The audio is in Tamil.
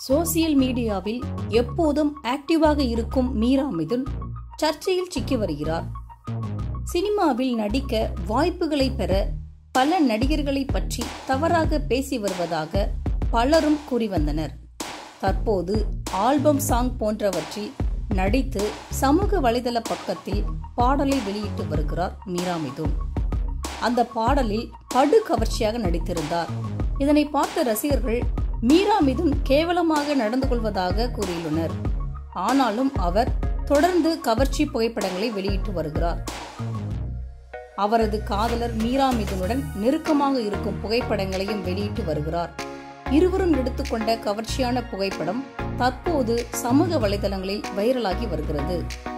சோசியல் மீடியாவில் எப்போதும் ஆக்டிவாக இருக்கும் மீரா மிதுன் சர்ச்சையில் சிக்கி வருகிறார் சினிமாவில் நடிக்க வாய்ப்புகளை பெற பல நடிகர்களை பற்றி தவறாக பேசி வருவதாக பலரும் கூறி வந்தனர் தற்போது ஆல்பம் சாங் போன்றவற்றில் நடித்து சமூக வலைதள பக்கத்தில் பாடலை வெளியிட்டு வருகிறார் மீரா மிதுன் அந்த பாடலில் படு கவர்ச்சியாக நடித்திருந்தார் இதனை பார்த்த ரசிகர்கள் மீரா மிதுன் கேவலமாக நடந்து கொள்வதாக கூறியுள்ளனர் ஆனாலும் அவர் தொடர்ந்து கவர்ச்சி புகைப்படங்களை வெளியிட்டு வருகிறார் அவரது காதலர் மீரா மிதுனுடன் நெருக்கமாக இருக்கும் புகைப்படங்களையும் வெளியிட்டு வருகிறார் இருவரும் எடுத்துக்கொண்ட கவர்ச்சியான புகைப்படம் தற்போது சமூக வலைதளங்களில் வைரலாகி வருகிறது